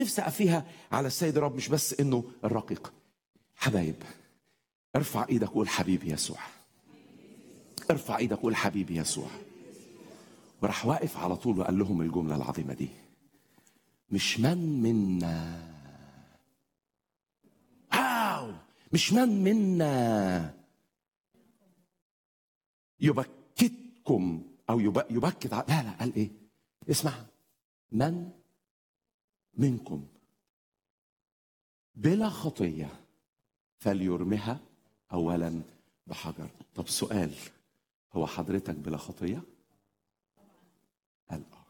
نفسي فيها على السيد الرب مش بس انه الرقيق حبايب ارفع ايدك وقول حبيبي يسوع ارفع ايدك وقول حبيبي يسوع وراح واقف على طول وقال لهم الجمله العظيمه دي مش من منا واو مش من منا يبكتكم او يب- يبكت ع- لا لا قال ايه اسمع من منكم بلا خطيه فليرمها اولا بحجر طب سؤال هو حضرتك بلا خطيه قال اه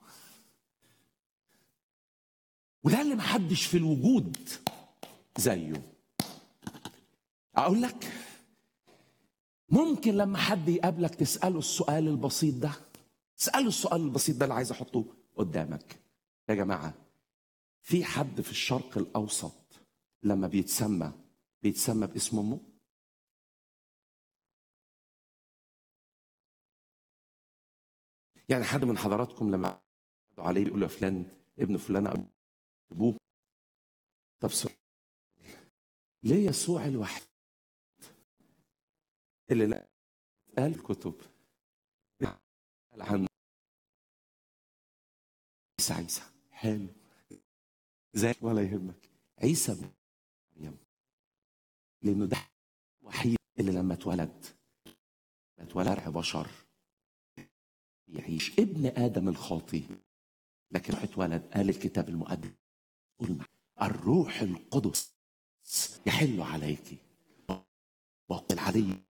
وده اللي محدش في الوجود زيه اقول لك ممكن لما حد يقابلك تساله السؤال البسيط ده اساله السؤال البسيط ده اللي عايز احطه قدامك يا جماعه في حد في الشرق الاوسط لما بيتسمى بيتسمى باسم امه يعني حد من حضراتكم لما يقعدوا عليه يقولوا يا فلان ابن فلان أو ابوه طب سؤال ليه يسوع الوحيد اللي لا قال كتب قال عن عيسى عيسى حلو زي ولا يهمك عيسى بن مريم لانه ده الوحيد اللي لما اتولد اتولد بشر يعيش ابن ادم الخاطي لكن راح اتولد قال الكتاب المقدس قول معي، الروح القدس يحل عليك وقل علي